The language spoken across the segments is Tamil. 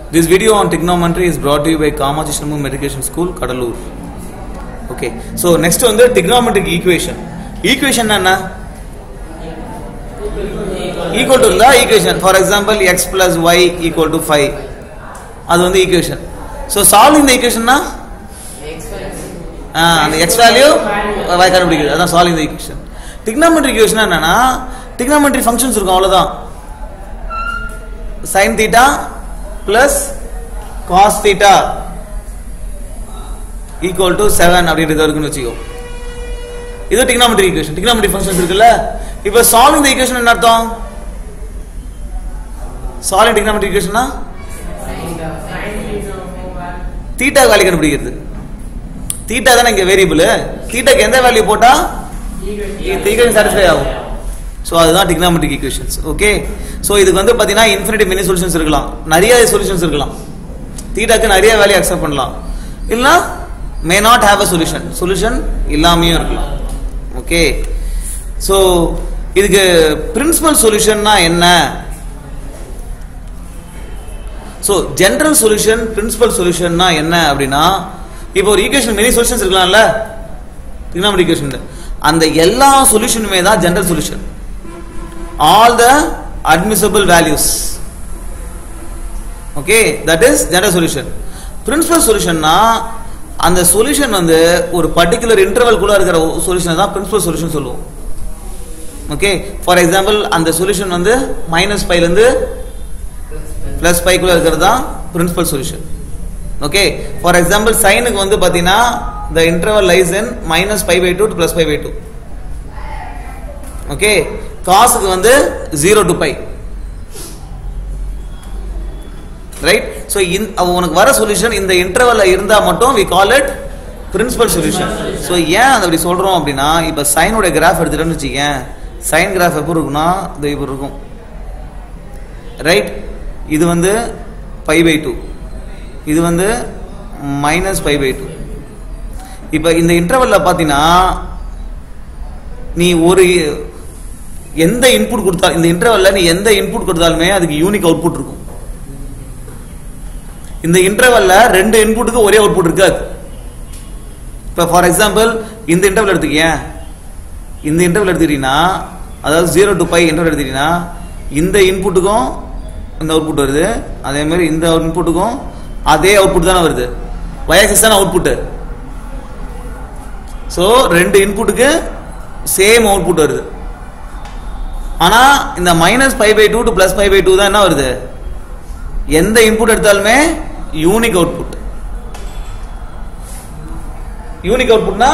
This video on trigonometry is brought to you by Kamachi Shanmu Medication School, Kadalur. Okay. So next வந்து trigonometric equation. Equation என்ன ஈக்குவல் டு இருந்தா equation for example x plus y equal to five அது வந்து ஈக்குவேஷன் ஸோ சால்வ் இந்த ஈக்குவேஷன்னா அந்த எக்ஸ் வேல்யூ y கண்டுபிடிக்கிறது அதான் சால்வ் இந்த ஈக்குவேஷன் டிக்னாமெட்ரி ஈக்குவேஷன் என்னன்னா டிக்னாமெட்ரி ஃபங்க்ஷன்ஸ் இருக்கும் அவ்வளவுதான் sine theta plus cos theta equal to seven அப்படின்றது இருக்குன்னு வச்சுக்கோ இது டிக்னாமெட்ரி ஈக்குவேஷன் டிக்னாமெட்ரி ஃபங்க்ஷன்ஸ் இருக்குல்ல இப்போ சால்வ் இந்த ஈக்குவேஷன் என்ன அர்த்தம் சால்வ் டிக்னாமெட்ரி ஈக்குவேஷனா தீட்டா வேல்யூ கண்டுபிடிக்கிறது தீட்டா தானே இங்க வேரியபிள் தீட்டாக்கு எந்த வேல்யூ போட்டா ஈக்குவேஷன் சாட்டிஸ்ஃபை ஆகும் ஸோ அதுதான் டிக்னாமெட்ரிக் ஈக்குவேஷன்ஸ் ஓகே ஸோ இதுக்கு வந்து பார்த்தீங்கன்னா இன்ஃபினிட்டி மெனி சொல்யூஷன்ஸ் இருக்கலாம் நிறைய சொல்யூஷன்ஸ் இருக்கலாம் தீட்டாக்கு நிறைய வேல்யூ அக்செப்ட் பண்ணலாம் இல்லைனா may not have a solution solution இல்லாமையும் இருக்கலாம் ஓகே ஸோ இதுக்கு பிரின்சிபல் சொல்யூஷன்னா என்ன ஸோ ஜென்ரல் சொல்யூஷன் பிரின்சிபல் சொல்யூஷன்னா என்ன அப்படின்னா இப்போ ஒரு ஈக்குவேஷன் மெனி சொல்யூஷன்ஸ் இருக்கலாம்ல trigonometric equation அந்த எல்லா சொல்யூஷனுமே தான் general solution all the admissible values okay that is general solution principal சொல்யூஷன்னா அந்த சொல்யூஷன் வந்து ஒரு பர்டிகுலர் இன்டர்வல் குள்ள இருக்கிற சொல்யூஷன் தான் பிரின்சிபல் சொல்யூஷன் சொல்லுவோம் ஓகே ஃபார் எக்ஸாம்பிள் அந்த சொல்யூஷன் வந்து மைனஸ் ஃபைவ்ல இருந்து பிளஸ் ஃபைவ்க்குள்ள இருக்கிறது தான் principal solution okay for example சைனுக்கு வந்து பார்த்தீங்கன்னா the interval lies in minus five by two to plus five by two okay காசுக்கு வந்து zero to pi right so உனக்கு வர சொல்யூஷன் இந்த இன்டர்வல்ல இருந்தா மட்டும் we call it principal solution so ஏன் அது அப்படி சொல்றோம் அப்படின்னா இப்போ சைனோட கிராஃப் எடுத்துட்டோம்னு வச்சுக்கேன் சைன் கிராஃப் எப்படி இருக்கும்னா இது இப்படி இருக்கும் ரைட் இது வந்து பை பை டூ இது வந்து மைனஸ் ஃபைவ் பை டூ இப்போ இந்த இன்டர்வல்ல பார்த்தீங்கன்னா நீ ஒரு எந்த இன்புட் கொடுத்தா இந்த இன்டர்வல்ல நீ எந்த இன்புட் கொடுத்தாலுமே அதுக்கு யூனிக் அவுட்புட் இருக்கும் இந்த இன்டர்வல்ல ரெண்டு இன்புட்டுக்கு ஒரே அவுட்புட் இருக்காது இப்போ ஃபார் எக்ஸாம்பிள் இந்த இன்டர்வல் எடுத்துக்கிய இந்த இன்டர்வல் எடுத்துக்கிட்டீங்கன்னா அதாவது ஜீரோ டு பை இன்டர்வல் எடுத்துக்கிட்டீங்கன்னா இந்த இன்புட்டுக்கும் இந்த அவுட்புட் வருது அதே மாதிரி இந்த இன்புட்டுக்கும் அதே அவுட்புட் தானே வருது வயசஸ் தானே அவுட்புட்டு ஸோ ரெண்டு இன்புட்டுக்கு சேம் அவுட்புட் வருது ஆனா இந்த minus five by two to plus five by two தான் என்ன வருது எந்த இன்புட் எடுத்தாலுமே யூனிக் அவுட்புட் யூனிக் அவுட்புட்னா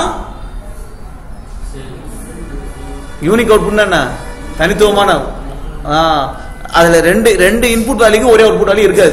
யூனிக் அவுட்புட்னா என்ன தனித்துவமான ஆ, அதுல ரெண்டு ரெண்டு இன்புட் வேல்யூக்கு ஒரே அவுட்புட் வேல்யூ இருக்காது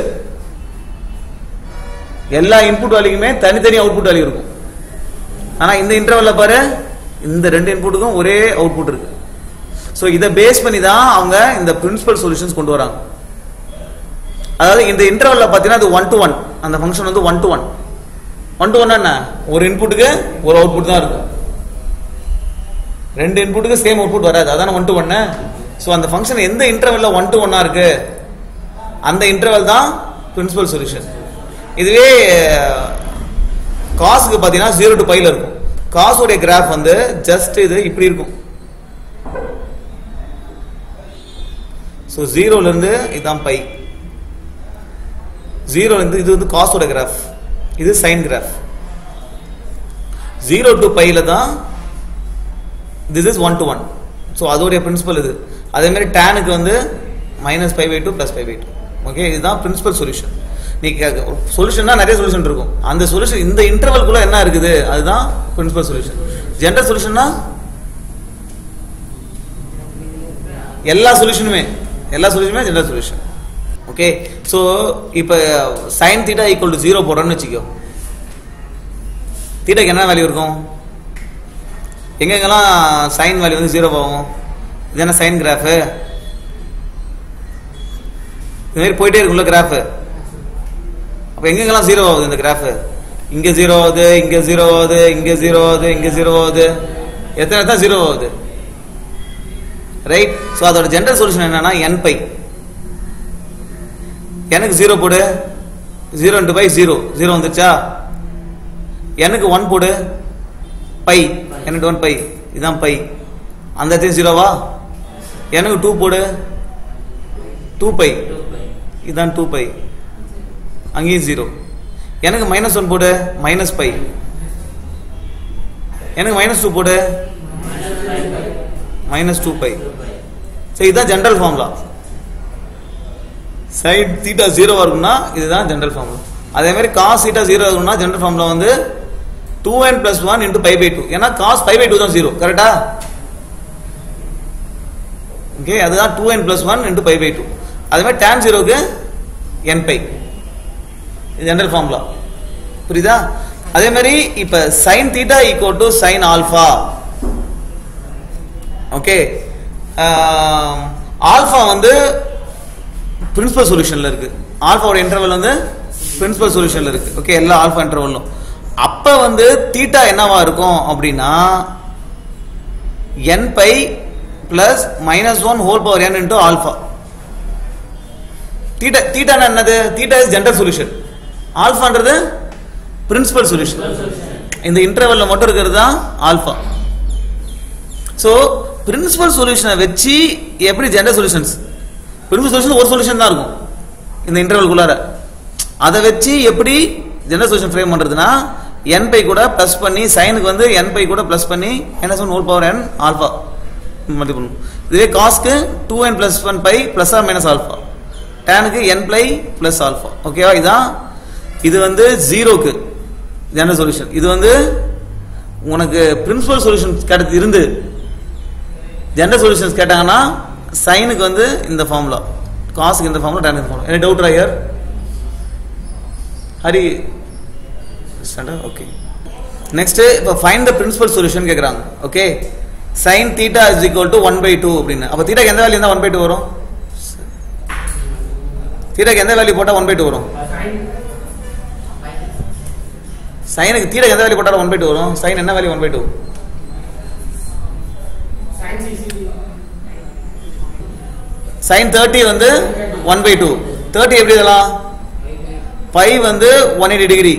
எல்லா இன்புட் வேல்யூக்குமே தனித்தனி அவுட்புட் வேல்யூ இருக்கும் ஆனா இந்த இன்டர்வல்ல பாரு இந்த ரெண்டு இன்புட்டுக்கும் ஒரே அவுட்புட் இருக்கு ஸோ இதை பேஸ் பண்ணி தான் அவங்க இந்த பிரின்சிபல் சொல்யூஷன்ஸ் கொண்டு வராங்க அதாவது இந்த இன்டர்வல்ல பார்த்தீங்கன்னா அது ஒன் டு ஒன் அந்த ஃபங்க்ஷன் வந்து one to one one to one என்ன ஒரு இன்புட்டுக்கு ஒரு அவுட்புட் தான் இருக்கும் ரெண்டு இன்புட்டுக்கு சேம் அவுட்புட் வராது அதான ஒன் டு ஒன்னு ஸோ அந்த ஃபங்க்ஷன் எந்த இன்டர்வல்ல ஒன் டு ஒன்னா இருக்கு அந்த இன்டர்வல் தான் பிரின்சிபல் சொல்யூஷன் இதுவே காசுக்கு பார்த்தீங்கன்னா ஜீரோ டு பைல இருக்கும் காசுடைய கிராஃப் வந்து ஜஸ்ட் இது இப்படி இருக்கும் ஸோ ஜீரோல இருந்து இதுதான் பை ஜீரோ இருந்து இது வந்து காசோட கிராஃப் இது சைன் கிராஃப் ஜீரோ டு பைல தான் this is one to one so அதோடைய பிரின்சிபல் இது அதே மாதிரி டேனுக்கு வந்து minus five by two plus five by two okay இதுதான் பிரின்சிபல் சொல்யூஷன் நீ சொல்யூஷன்னா நிறைய சொல்யூஷன் இருக்கும் அந்த சொல்யூஷன் இந்த இன்டர்வல்குள்ள என்ன இருக்குது அதுதான் பிரின்சிபல் சொல்யூஷன் ஜென்ரல் சொல்யூஷன்னா எல்லா சொல்யூஷனுமே எல்லா சொல்யூஷனுமே ஜென்ரல் சொல்யூஷன் ஓகே ஸோ இப்போ sine theta equal to zero போடுறோன்னு வச்சுக்கோ தீட்டாக்கு என்ன வேல்யூ இருக்கும் எங்கெங்கெல்லாம் சைன் வேல்யூ வந்து ஜீரோ ஆகும் இது என்ன சைன் கிராஃபு இது மாதிரி போயிட்டே இருக்கும்ல கிராஃபு அப்போ எங்கெங்கெல்லாம் ஜீரோ ஆகுது இந்த கிராஃபு இங்கே ஜீரோ ஆகுது இங்கே ஜீரோ ஆகுது இங்கே ஜீரோ ஆகுது இங்கே ஜீரோ ஆகுது எத்தனை தான் ஜீரோ ஆகுது ரைட் ஸோ அதோட ஜென்ரல் சொல்யூஷன் என்னன்னா என் பை எனக்கு ஜீரோ போடு zero into pi zero zero வந்துச்சா எனக்கு ஒன் போடு பை எனக்கு ஒன் பை இதுதான் பை அந்த இடத்தையும் ஜீரோவா எனக்கு டூ போடு டூ பை இதுதான் டூ பை அங்கேயும் ஜீரோ எனக்கு மைனஸ் ஒன் போடு மைனஸ் பை எனக்கு மைனஸ் டூ போடு மைனஸ் டூ பை சரி இதுதான் ஜென்ரல் ஃபார்முலா சைட் தீட்டா ஜீரோவா இருக்கும்னா இதுதான் ஜென்ரல் ஃபார்முலா அதே மாதிரி காஸ் தீட்டா ஜீரோ இருக்கும்னா ஜென்ரல் ஃபார்முலா வந்து two n plus one into pi by two ஏன்னா காஸ் பை பை டூ தான் ஜீரோ கரெக்டா ஓகே அதுதான் two n plus one into pi by two அதே மாதிரி டேன் ஜீரோக்கு என் பை இது ஜென்ரல் ஃபார்முலா புரியுதா அதே மாதிரி இப்ப sine theta equal to sine alpha okay alpha வந்து பிரின்சிபல் சொல்யூஷன்ல இருக்கு ஆல்பாவோட இன்டர்வல் வந்து பிரின்சிபல் சொல்யூஷன்ல இருக்கு ஓகே எல்லா ஆல்பா இன்டர்வலும் அப்ப வந்து தீட்டா என்னவா இருக்கும் அப்படின்னா n pi plus minus one whole power n into alpha theta தீட்டானா என்னது தீட்டா இஸ் ஜென்ரல் சொல்யூஷன் ஆல்பான்றது பிரின்சிபல் சொல்யூஷன் இந்த இன்டர்வல்ல மட்டும் இருக்கிறது தான் ஆல்பா ஸோ பிரின்சிபல் சொல்யூஷனை வச்சு எப்படி ஜென்ரல் சொல்யூஷன்ஸ் பிரின்சிபல் சொல்யூஷன் ஒரு சொல்யூஷன் தான் இருக்கும் இந்த இன்டர்வல்குள்ளார அதை வச்சு எப்படி ஜென்ரல் சொல்யூஷன் ஃப்ரேம் பண்றதுன்னா என் பை கூட ப்ளஸ் பண்ணி சைனுக்கு வந்து என் பை கூட ப்ளஸ் பண்ணி minus one whole power n alpha multi பண்ணும் இதுவே காஸ்க்கு two n plus one pi plus or minus alpha டேனுக்கு என் பிளை ப்ளஸ் ஆல்ஃபா ஓகேவா இதான் இது வந்து ஜீரோக்கு ஜெனரல் சொல்யூஷன் இது வந்து உனக்கு பிரின்சிபல் சொல்யூஷன் கிடைத்து இருந்து ஜெனரல் சொல்யூஷன்ஸ் கேட்டாங்கன்னா சைனுக்கு வந்து இந்த ஃபார்முலா காசுக்கு இந்த ஃபார்முலா டேன் இந்த ஃபார்முலா எனி டவுட் ராயர் ஹரி ஓகே நெக்ஸ்ட் இப்போ ஃபைன் த பிரின்சிபல் சொல்யூஷன் கேட்குறாங்க okay sine theta is equal to one by two அப்படின்னு அப்போ தீட்டாக்கு எந்த வேல்யூ இருந்தால் ஒன் பை டூ வரும் தீட்டாக்கு எந்த வேல்யூ போட்டால் ஒன் பை டூ வரும் சைனுக்கு தீட்டாக்கு எந்த வேல்யூ போட்டாலும் ஒன் பை டூ வரும் சைன் என்ன value one by two sine thirty வந்து ஒன் பை டூ தேர்ட்டி எப்படி இதெல்லாம் ஃபைவ் வந்து one eighty degree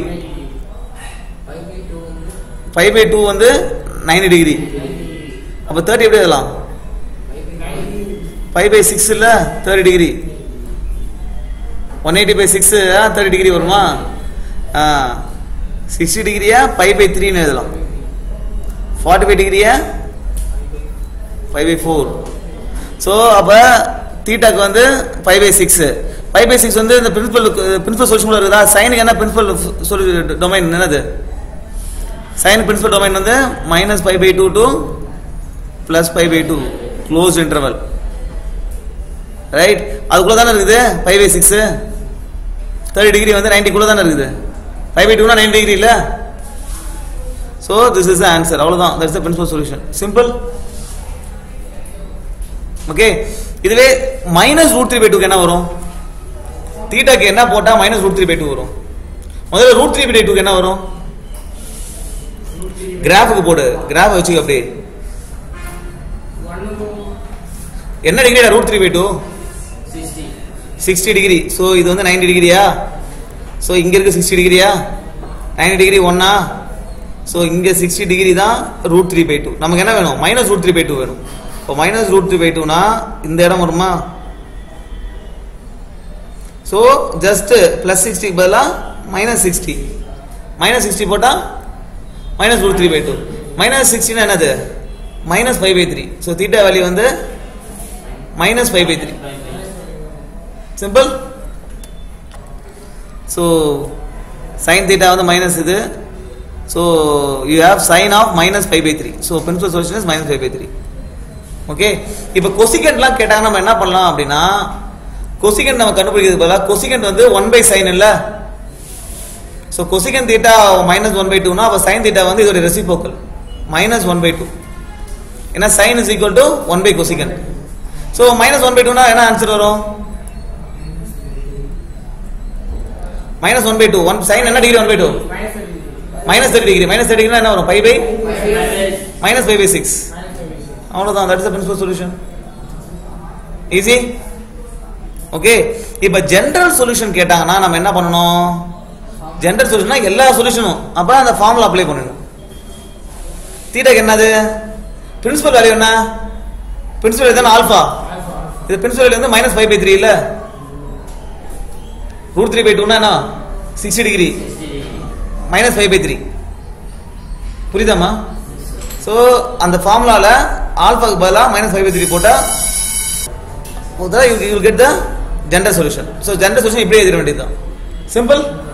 five by two வந்து நைன்டி டிகிரி அப்போ தேர்ட்டி எப்படி இதெல்லாம் ஃபைவ் பை சிக்ஸ் இல்லை thirty degree one eighty by six thirty degree வருமா சிக்ஸ்டி டிகிரியா ஃபைவ் பை த்ரீன்னு எழுதலாம் ஃபார்ட்டி ஃபைவ் டிகிரியா ஃபைவ் பை ஃபோர் ஸோ அப்போ தீட்டாக்கு வந்து five by six five by six வந்து இந்த பிரின்சிபல் பிரின்சிபல் சொல்யூஷன் இருக்குதா சைனுக்கு என்ன பிரின்சிபல் சொல்லி டொமைன் என்னது சைன் பிரின்சிபல் டொமைன் வந்து minus five by two to plus five by two close interval right அதுக்குள்ள தானே இருக்குது five by six thirty degree வந்து நைன்டிக்குள்ள தானே இருக்குது ஃபைவ் பை டூனா நைன்டி டிகிரி இல்லை ஸோ திஸ் இஸ் ஆன்சர் அவ்வளோதான் that's the principal solution simple okay இதுவே மைனஸ் ரூட் த்ரீ பை டூக்கு என்ன வரும் தீட்டாக்கு என்ன போட்டா minus root three by two வரும் முதல்ல ரூட் த்ரீ பை டூக்கு என்ன வரும் கிராஃபுக்கு போடு கிராஃப் வச்சுக்க அப்படியே என்ன டிகிரிடா root three by two sixty degree so இது வந்து நைன்டி டிகிரியா ஸோ இங்க இருக்கு சிக்ஸ்டி டிகிரியா நைன்டி டிகிரி ஒன்னா ஸோ இங்க சிக்ஸ்டி டிகிரி தான் ரூட் த்ரீ பை டூ நமக்கு என்ன வேணும் minus root three by two வேணும் இப்போ மைனஸ் ரூட் த்ரீ பை டூனா இந்த இடம் வருமா ஸோ ஜஸ்ட் பிளஸ் சிக்ஸ்டி பதிலாக மைனஸ் சிக்ஸ்டி மைனஸ் சிக்ஸ்டி போட்டால் minus root three by two minus சிக்ஸ்டினா என்னது minus five by three so theta value வந்து minus five by three simple so sine theta வந்து மைனஸ் இது so you have sine of minus five by three so principal solution is minus five by three okay இப்போ கொசிகண்ட்லாம் கேட்டாங்க நம்ம என்ன பண்ணலாம் அப்படின்னா கொசிகண்ட் நம்ம கண்டுபிடிக்கிறது பதிலாக கொசிகண்ட் வந்து ஒன் பை சைன் இல்லை so cosec theta minus one by டூனா அப்போ சைன் தீட்டா வந்து இதோட reciprocal minus one by two ஏன்னா sine is equal to one by cosec so minus one by டூனா என்ன ஆன்சர் வரும் minus one by two one sine என்ன degree one by two minus thirty degree minus thirty degree என்ன வரும் five by minus five by six அவ்வளோதான் that is the principal solution easy okay இப்போ ஜென்ரல் சொல்யூஷன் கேட்டாங்கன்னா நம்ம என்ன பண்ணணும் ஜென்ரல் சொல்யூஷனா எல்லா சொல்யூஷனும் அப்போ அந்த ஃபார்முலா அப்ளை பண்ணணும் தீட்டாக்கு என்னது பிரின்சிபல் வேல்யூ என்ன பிரின்சிபல் வேல்யூ தானே ஆல்ஃபா இது பிரின்சிபல் வேல்யூ வந்து மைனஸ் ஃபைவ் பை த்ரீ இல்ல ரூட் த்ரீ பை டூனா என்ன sixty degree minus five by three புரியுதாம்மா ஸோ அந்த ஃபார்முலால ஆல்ஃபாக்கு பதிலாக மைனஸ் ஃபைவ் பை த்ரீ போட்டால் you will get the general solution so general solution இப்படியே எழுதிட வேண்டியதுதான் சிம்பிள்